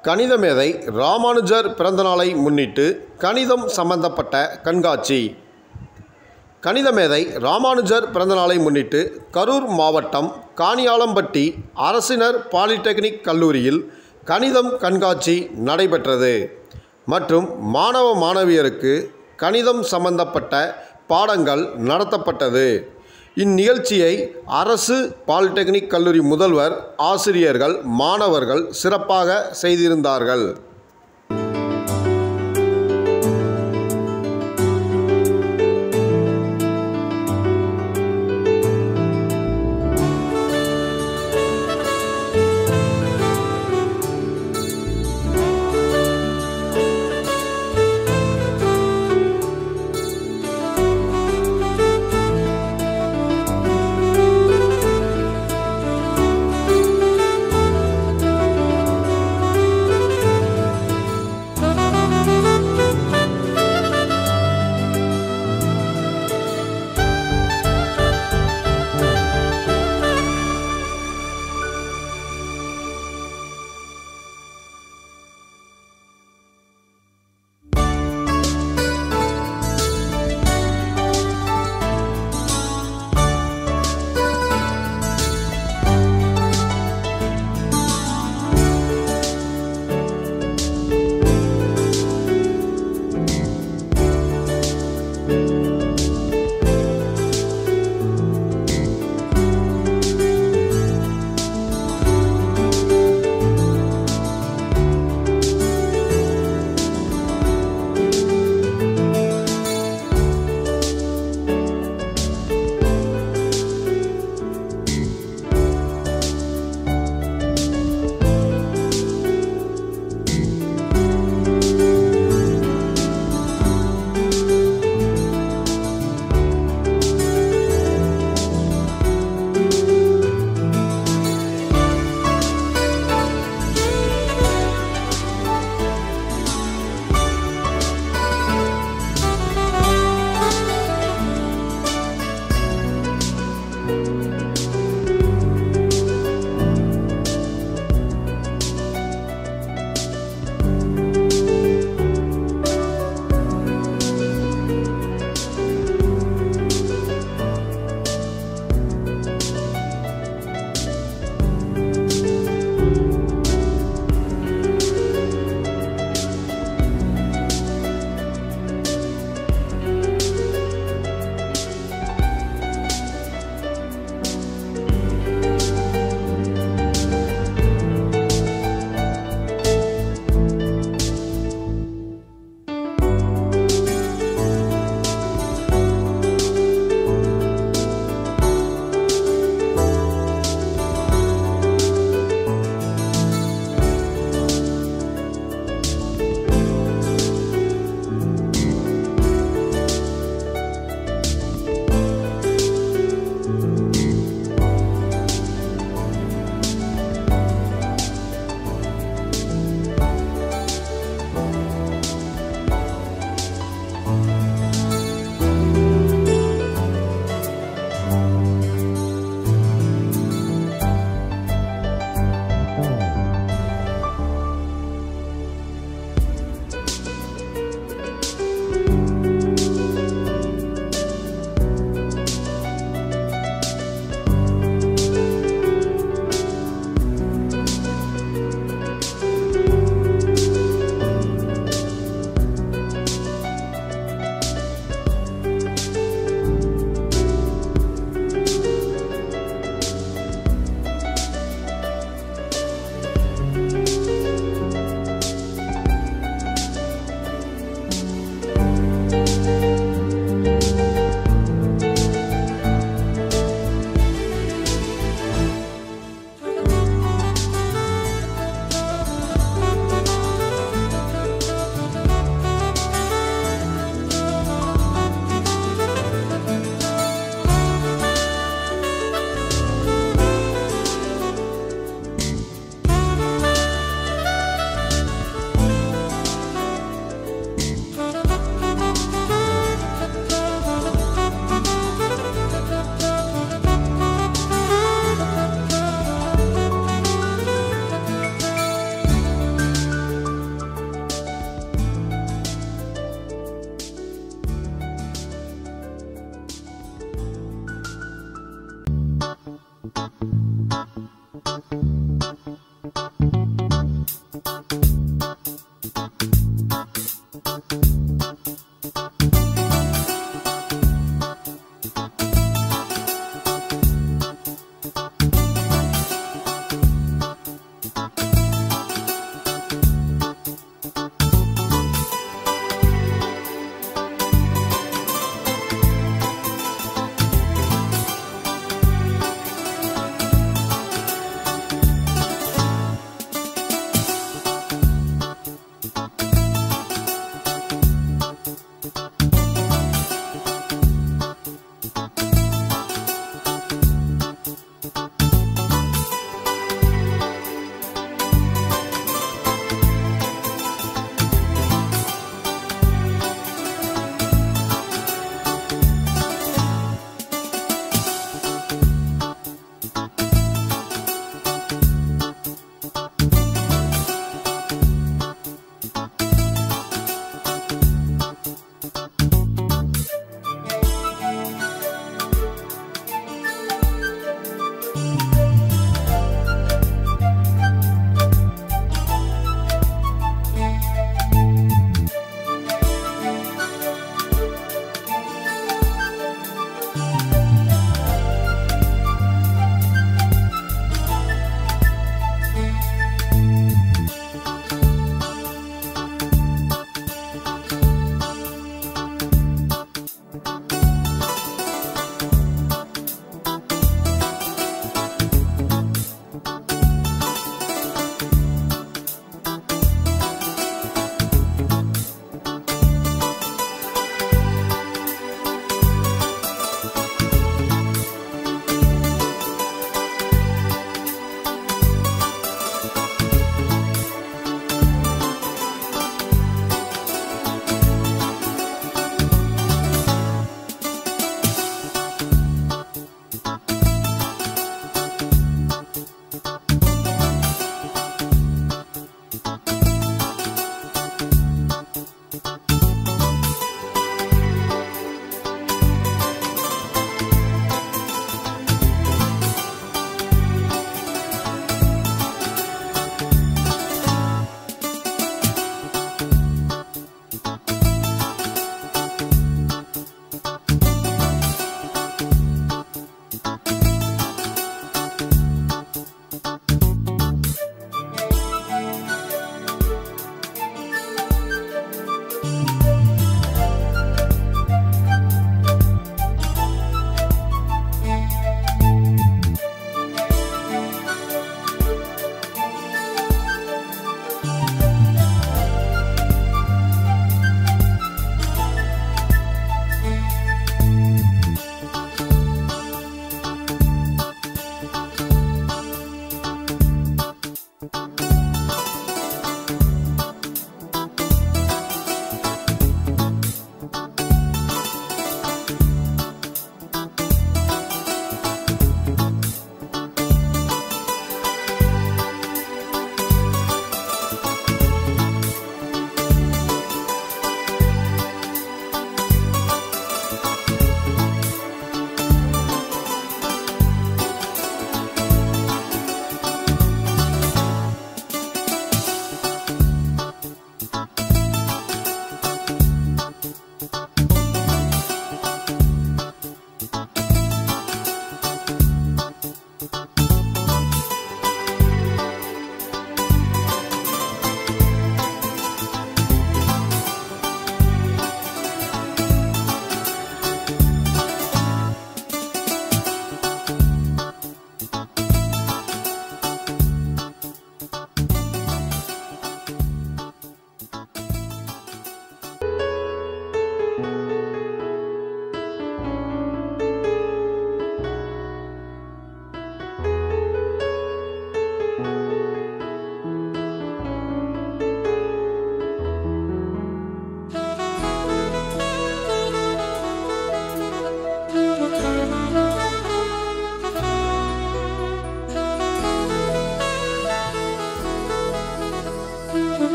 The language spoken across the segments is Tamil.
கணித மேதை ராமானுஜர் பிறந்தநாளை முன்னிட்டு கணிதம் சம்பந்தப்பட்ட கண்காட்சி கணித மேதை ராமானுஜர் பிறந்தநாளை முன்னிட்டு கரூர் மாவட்டம் காணியாளம்பட்டி அரசினர் பாலிடெக்னிக் கல்லூரியில் கணிதம் கண்காட்சி நடைபெற்றது மற்றும் மாணவ மாணவியருக்கு கணிதம் சம்பந்தப்பட்ட பாடங்கள் நடத்தப்பட்டது இந்நிகழ்ச்சியை அரசு பாலிடெக்னிக் கல்லூரி முதல்வர் ஆசிரியர்கள் மாணவர்கள் சிறப்பாக செய்திருந்தார்கள்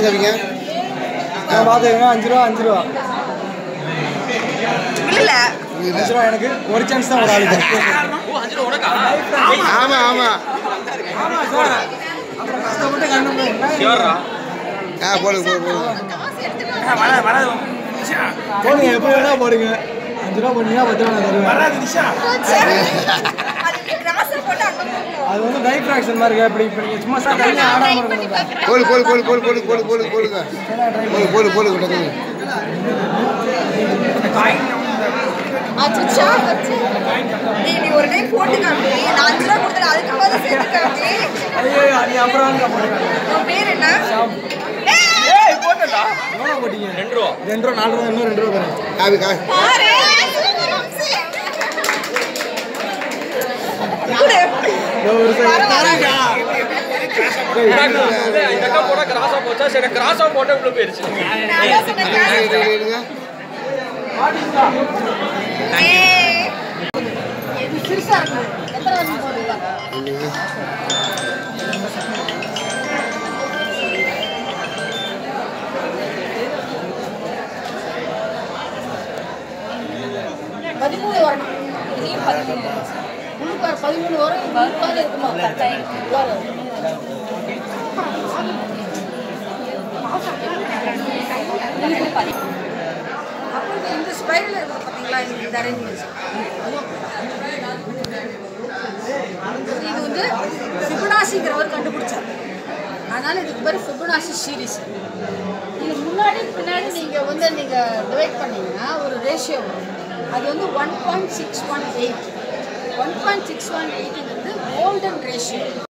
சரிங்க நான் பார்த்துக்கங்க அஞ்சு ரூபா அஞ்சு ரூபா இல்ல அஞ்சு ரூபா எனக்கு ஒரு சான்ஸ் தான் ஒரு ஆளுக்கு ஆமா ஆமா ஆமாம் சார் அப்புறம் கஷ்டப்பட்டு கண்ணு ஆ போடுங்க போடுங்க போடுங்க போடுங்க எப்படி வேணா போடுங்க அஞ்சு ரூபா போட்டீங்கன்னா பத்து ரூபா நான் தருவேன் அது இப்படி கிராஸ் போட்டு அங்க போகும் அது வந்து டை ஃப்ராக்ஷன் மாதிரி இருக்கு இப்படி இப்போ நீங்கள் சும்மா சார் தனியாக ஆடாமல் இருக்கணும் சார் போடு போடு போடு போடு போடு போடு போடு போடுங்க போடு போடு போடு டக்குனு. அச்சா அச்சா நீ நீ ஒரு டைம் போட்டு காமி நான் அஞ்சு ரூபா கொடுத்தேன் அதுக்காக சேர்த்து காமி ஐயோ நீ அப்புறம் வந்து போடுங்க உன் பேர் என்ன எவ்வளோ போட்டீங்க ரெண்டு ரூபா ரெண்டு ரூபா நாலு ரூபா இன்னும் ரெண்டு ரூபா தரேன் காமி காமி பாரு குடு இதோ ஒரு சார் இந்த அக்கா போட கிராஸா போச்சா சரி கிராஸா போட்டு இவ்வளவு போயிருச்சு நான் தான் சொன்னேன் class இருங்க, இருங்க. ஏய். இது சிறுசா இருக்கு எத்தனை வருஷம் போடுவீங்க பதிமூணு வரணும் இதையும் பதிமூணு உங்களுக்கு வர பதிமூணு வரும் உங்களுக்கு இருக்குமா கரெக்டாக அப்புறம் இந்த ஸ்பைரல் இருக்குது பார்த்தீங்களா இந்த அரேஞ்ச்மெண்ட்ஸ் இது வந்து ஃபிபனாசிங்கிறவர் கண்டுபிடிச்சார் அதனால இதுக்கு பேர் ஃபிபனாசி சீரிஸ் இது முன்னாடி பின்னாடி நீங்கள் வந்து நீங்கள் டிவைட் பண்ணீங்கன்னா ஒரு ரேஷியோ வரும் அது வந்து one point six one eight one point six one எயிட்டுங்கிறது கோல்டன் ரேஷியோ